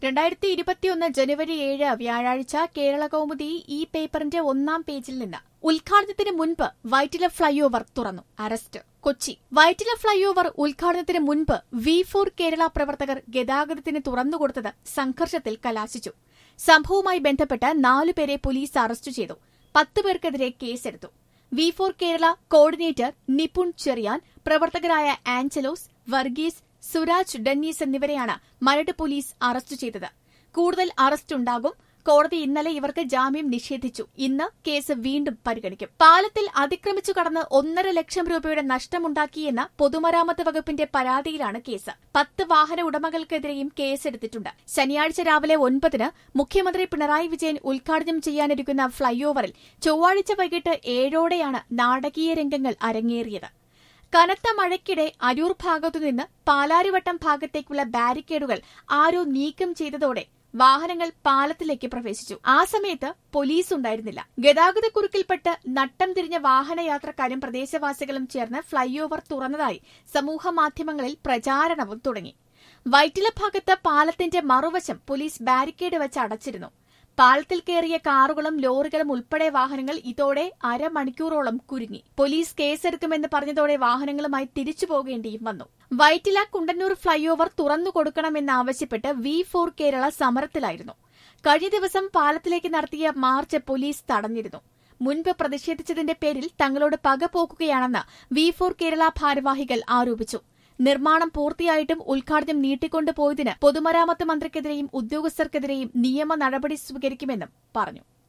രണ്ടായിരത്തി ഇരുപത്തിയൊന്ന് ജനുവരി ഏഴ് വ്യാഴാഴ്ച കേരള കൗമുദി ഈ പേപ്പറിന്റെ ഒന്നാം പേജിൽ നിന്ന് ഉദ്ഘാടനത്തിന് മുൻപ് വൈറ്റില ഫ്ളൈ ഓവർ തുറന്നു arrest Kochi Vyttila flyover ഉദ്ഘാടനത്തിന് മുൻപ് വി ഫോർ കേരള പ്രവർത്തകർ ഗതാഗതത്തിന് തുറന്നുകൊടുത്തത് സംഘർഷത്തിൽ കലാശിച്ചു സംഭവവുമായി ബന്ധപ്പെട്ട് നാലുപേരെ പോലീസ് അറസ്റ്റ് ചെയ്തു പത്ത് പേർക്കെതിരെ കേസെടുത്തു V four Kerala coordinator Nipun Cheriyan പ്രവർത്തകരായ ആഞ്ചലോസ് വർഗീസ് സുരാജ് ഡന്നീസ് എന്നിവരെയാണ് മരട് പോലീസ് അറസ്റ്റ് ചെയ്തത് കൂടുതൽ അറസ്റ്റ് ഉണ്ടാകും കോടതി ഇന്നലെ ഇവർക്ക് ജാമ്യം നിഷേധിച്ചു ഇന്ന് കേസ് വീണ്ടും പരിഗണിക്കും പാലത്തിൽ അതിക്രമിച്ചു കടന്ന് ഒന്നര ലക്ഷം രൂപയുടെ നഷ്ടമുണ്ടാക്കിയെന്ന പൊതുമരാമത്ത് വകുപ്പിന്റെ പരാതിയിലാണ് കേസ് പത്ത് വാഹന ഉടമകൾക്കെതിരെയും കേസെടുത്തിട്ടുണ്ട് ശനിയാഴ്ച രാവിലെ ഒൻപതിന് മുഖ്യമന്ത്രി പിണറായി വിജയൻ ഉദ്ഘാടനം ചെയ്യാനിരിക്കുന്ന ഫ്ളൈ ഓവറിൽ ചൊവ്വാഴ്ച വൈകിട്ട് ഏഴോടെയാണ് നാടകീയ രംഗങ്ങൾ അരങ്ങേറിയത് കനത്ത മഴയ്ക്കിടെ അരൂർ ഭാഗത്തുനിന്ന് പാലാരിവട്ടം ഭാഗത്തേക്കുള്ള ബാരിക്കേഡുകൾ ആരോ നീക്കം ചെയ്തതോടെ വാഹനങ്ങൾ പാലത്തിലേക്ക് പ്രവേശിച്ചു ആ സമയത്ത് പോലീസ് ഉണ്ടായിരുന്നില്ല ഗതാഗതക്കുരുക്കിൽപ്പെട്ട് നട്ടം തിരിഞ്ഞ വാഹനയാത്രക്കാരും പ്രദേശവാസികളും ചേർന്ന് ഫ്ളൈ ഓവർ തുറന്നതായി സമൂഹമാധ്യമങ്ങളിൽ പ്രചാരണവും തുടങ്ങി വൈറ്റില ഭാഗത്ത് പാലത്തിന്റെ മറുവശം പോലീസ് ബാരിക്കേഡ് വെച്ച് അടച്ചിരുന്നു പാലത്തിൽ കയറിയ കാറുകളും ലോറികളും ഉൾപ്പെടെ വാഹനങ്ങൾ ഇതോടെ അരമണിക്കൂറോളം കുരുങ്ങി പോലീസ് കേസെടുക്കുമെന്ന് പറഞ്ഞതോടെ വാഹനങ്ങളുമായി തിരിച്ചു പോകേണ്ടിയും വന്നു വൈറ്റില കുണ്ടന്നൂർ ഫ്ളൈ ഓവർ തുറന്നു കൊടുക്കണമെന്നാവശ്യപ്പെട്ട് വി ഫോർ കേരള സമരത്തിലായിരുന്നു കഴിഞ്ഞ ദിവസം പാലത്തിലേക്ക് നടത്തിയ മാർച്ച് പോലീസ് തടഞ്ഞിരുന്നു മുൻപ് പ്രതിഷേധിച്ചതിന്റെ പേരിൽ തങ്ങളോട് പകപോക്കുകയാണെന്ന് വി ഫോർ കേരള ഭാരവാഹികൾ ആരോപിച്ചു നിർമ്മാണം പൂർത്തിയായിട്ടും ഉദ്ഘാടനം നീട്ടിക്കൊണ്ടുപോയതിന് പൊതുമരാമത്ത് മന്ത്രിക്കെതിരെയും ഉദ്യോഗസ്ഥർക്കെതിരെയും നിയമ നടപടി സ്വീകരിക്കുമെന്നും പറഞ്ഞു